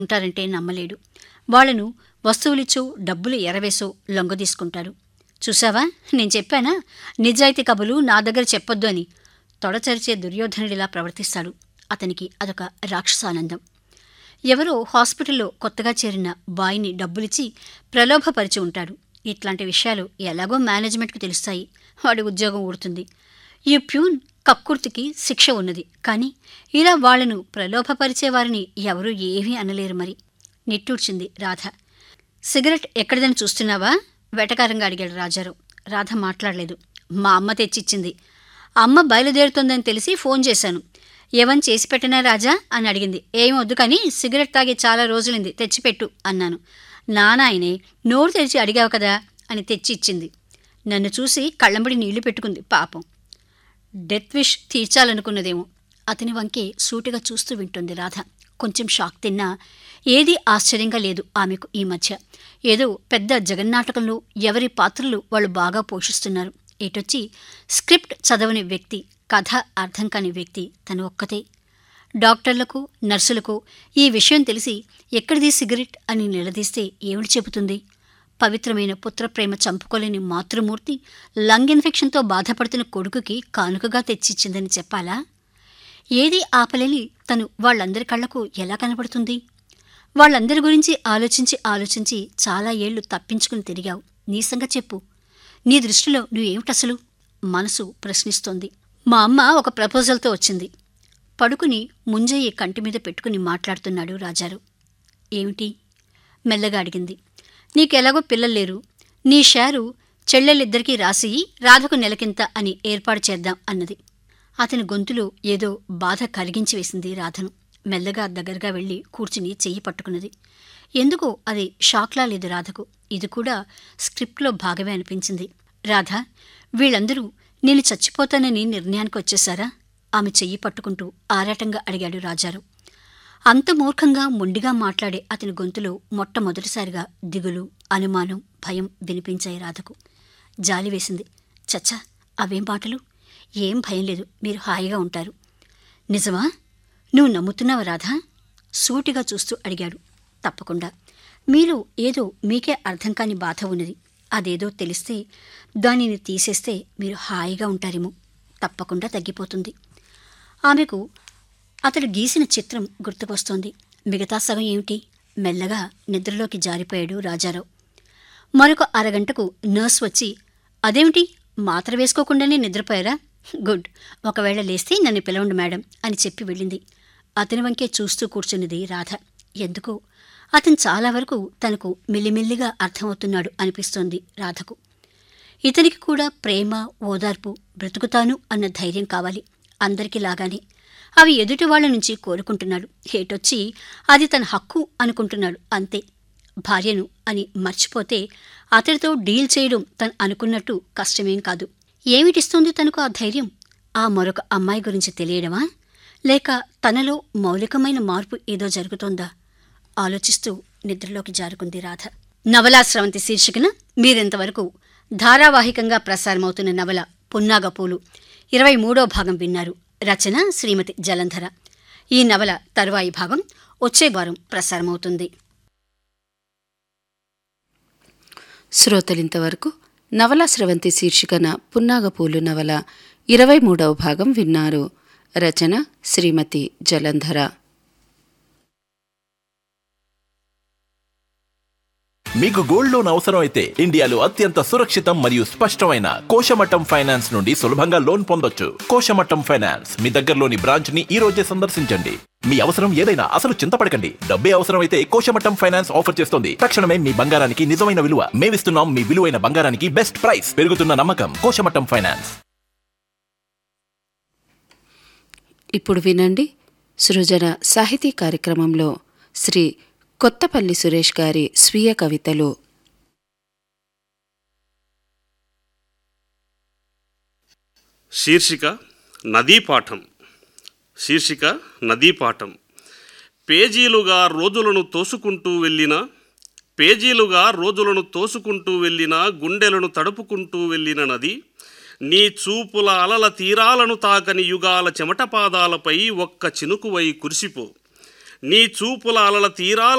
ఉంటారంటే నమ్మలేడు వాళ్లను వస్తువులిచ్చో డబ్బులు ఎరవేసో లొంగదీసుకుంటాడు చూసావా నేను చెప్పానా నిజాయితీ కబులు నా దగ్గర చెప్పొద్దు అని తొడచరిచే దుర్యోధనుడిలా ప్రవర్తిస్తాడు అతనికి అదొక రాక్షసానందం ఎవరో హాస్పిటల్లో కొత్తగా చేరిన బాయ్ని డబ్బులిచ్చి ప్రలోభపరిచి ఉంటాడు ఇట్లాంటి విషయాలు ఎలాగో మేనేజ్మెంట్కి తెలుస్తాయి వాడి ఉద్యోగం ఊడుతుంది ఈ ప్యూన్ కక్కుర్తికి శిక్ష ఉన్నది కానీ ఇలా వాళ్లను ప్రలోభపరిచే వారిని ఎవరూ ఏమీ అనలేరు మరి నిట్టూర్చింది రాధ సిగరెట్ ఎక్కడిదని చూస్తున్నావా వెటకారంగా అడిగాడు రాజారావు రాధ మాట్లాడలేదు మా అమ్మ తెచ్చిచ్చింది అమ్మ బయలుదేరుతోందని తెలిసి ఫోన్ చేశాను ఏవని చేసి పెట్టినా రాజా అని అడిగింది ఏం వద్దు కానీ సిగరెట్ తాగి చాలా రోజులింది తెచ్చిపెట్టు అన్నాను నానాయనే నోరు తెరిచి అడిగావు కదా అని తెచ్చి ఇచ్చింది నన్ను చూసి కళ్ళంబడి నీళ్లు పెట్టుకుంది పాపం డెత్ విష్ తీర్చాలనుకున్నదేమో అతని వంకే సూటిగా చూస్తూ వింటుంది రాధ కొంచెం షాక్ తిన్నా ఏదీ ఆశ్చర్యంగా లేదు ఆమెకు ఈ మధ్య ఏదో పెద్ద జగన్నాటకంలో ఎవరి పాత్రలు వాళ్ళు బాగా పోషిస్తున్నారు ఏటొచ్చి స్క్రిప్ట్ చదవని వ్యక్తి కథ అర్థం కాని వ్యక్తి తను ఒక్కతే డాక్టర్లకు నర్సులకు ఈ విషయం తెలిసి ఎక్కడిది సిగరెట్ అని నిలదీస్తే ఏమిటి చెబుతుంది పవిత్రమైన పుత్రప్రేమ చంపుకోలేని మాతృమూర్తి లంగ్ ఇన్ఫెక్షన్తో బాధపడుతున్న కొడుకుకి కానుకగా తెచ్చిచ్చిందని చెప్పాలా ఏది ఆపలేని తను వాళ్ళందరి కళ్లకు ఎలా కనబడుతుంది వాళ్ళందరి గురించి ఆలోచించి ఆలోచించి చాలా ఏళ్లు తప్పించుకుని తిరిగావు నీసంగా చెప్పు నీ దృష్టిలో నువ్వేమిటసలు మనసు ప్రశ్నిస్తోంది మా అమ్మ ఒక ప్రపోజల్తో వచ్చింది పడుకుని ముంజయ్య కంటి మీద పెట్టుకుని మాట్లాడుతున్నాడు రాజారు ఏమిటి మెల్లగా అడిగింది నీకెలాగో పిల్లలు లేరు నీ షేరు చెల్లెలిద్దరికీ రాసి రాధకు నెలకింత అని ఏర్పాటు చేద్దాం అన్నది అతని గొంతులో ఏదో బాధ కరిగించి వేసింది రాధను మెల్లగా దగ్గరగా వెళ్ళి కూర్చుని చెయ్యి పట్టుకున్నది ఎందుకో అది షాక్లా లేదు రాధకు ఇది కూడా స్క్రిప్ట్లో భాగమే అనిపించింది రాధ వీళ్ళందరూ నేను చచ్చిపోతానని నిర్ణయానికి వచ్చేశారా ఆమె చెయ్యి పట్టుకుంటూ ఆరాటంగా అడిగాడు రాజారావు అంత మూర్ఖంగా మొండిగా మాట్లాడే అతని గొంతులో మొట్టమొదటిసారిగా దిగులు అనుమానం భయం వినిపించాయి రాధకు జాలి వేసింది చచ్చా అవేం మాటలు ఏం భయం లేదు మీరు హాయిగా ఉంటారు నిజమా నువ్వు నమ్ముతున్నావా రాధా సూటిగా చూస్తూ అడిగాడు తప్పకుండా మీలో ఏదో మీకే అర్థం కాని బాధ ఉన్నది అదేదో తెలిస్తే దానిని తీసేస్తే మీరు హాయిగా ఉంటారేమో తప్పకుండా తగ్గిపోతుంది ఆమెకు అతడు గీసిన చిత్రం గుర్తుకొస్తోంది మిగతా సగం ఏమిటి మెల్లగా నిద్రలోకి జారిపోయాడు రాజారావు మరొక అరగంటకు నర్స్ వచ్చి అదేమిటి మాత్ర వేసుకోకుండానే నిద్రపోయారా గుడ్ ఒకవేళ లేస్తే నన్ను పిలవండి మేడం అని చెప్పి వెళ్ళింది అతని వంకే చూస్తూ కూర్చున్నది రాధ ఎందుకో అతను చాలా వరకు తనకు మెల్లిమెల్లిగా అర్థమవుతున్నాడు అనిపిస్తోంది రాధకు ఇతనికి కూడా ప్రేమ ఓదార్పు బ్రతుకుతాను అన్న ధైర్యం కావాలి అందరికీ లాగానే అవి ఎదుటి వాళ్ళ నుంచి కోరుకుంటున్నాడు హేటొచ్చి అది తన హక్కు అనుకుంటున్నాడు అంతే భార్యను అని మర్చిపోతే అతడితో డీల్ చేయడం తను అనుకున్నట్టు కష్టమేం కాదు ఏమిటిస్తుంది తనకు ఆ ధైర్యం ఆ మరొక అమ్మాయి గురించి తెలియడమా లేక తనలో మౌలికమైన మార్పు ఏదో జరుగుతోందా ఆలోచిస్తూ నిద్రలోకి జారుకుంది రాధ నవలాశ్రవంతి శీర్షికన మీరింతవరకు ధారావాహికంగా ప్రసారమవుతున్న నవల పున్నాగపూలు ఇరవై మూడో భాగం విన్నారు రచన శ్రీమతి జలంధర ఈ నవల తరువాయి భాగం వచ్చే వారం ప్రసారమవుతుంది శ్రోతలింతవరకు నవల స్రవంతి శీర్షికన పున్నాగపూలు నవల ఇరవై మూడవ భాగం విన్నారు రచన శ్రీమతి జలంధర మీకు గోల్డ్ లోన్ అవసరం అయితే ఇండియాలో అత్యంత సురక్షితం మరియు స్పష్టమైన కోశమట్టం ఫైనాన్స్ నుండి సులభంగా లోన్ పొందొచ్చు కోశమట్టం ఫైనాన్స్ మీ దగ్గరలోని బ్రాంచ్ ని ఈ రోజే సందర్శించండి మీ అవసరం ఏదైనా అసలు చింతపడకండి డబ్బే అవసరం అయితే కోశమట్టం ఫైనాన్స్ ఆఫర్ చేస్తుంది తక్షణమే మీ బంగారానికి నిజమైన విలువ మేమిస్తున్నాం మీ విలువైన బంగారానికి బెస్ట్ ప్రైస్ పెరుగుతున్న నమ్మకం కోశమట్టం ఫైనాన్స్ ఇప్పుడు వినండి సృజన సాహితీ కార్యక్రమంలో శ్రీ కొత్తపల్లి సురేష్ గారి స్వీయ కవితలు శీర్షిక నదీపాఠం శీర్షిక నదీపాఠం పేజీలుగా రోజులను తోసుకుంటూ వెళ్ళిన పేజీలుగా రోజులను తోసుకుంటూ వెళ్ళిన గుండెలను తడుపుకుంటూ వెళ్ళిన నది నీ చూపుల అలల తీరాలను తాకని యుగాల చెమట పాదాలపై ఒక్క చినుకువై కురిసిపో నీ చూపుల అలల తీరాల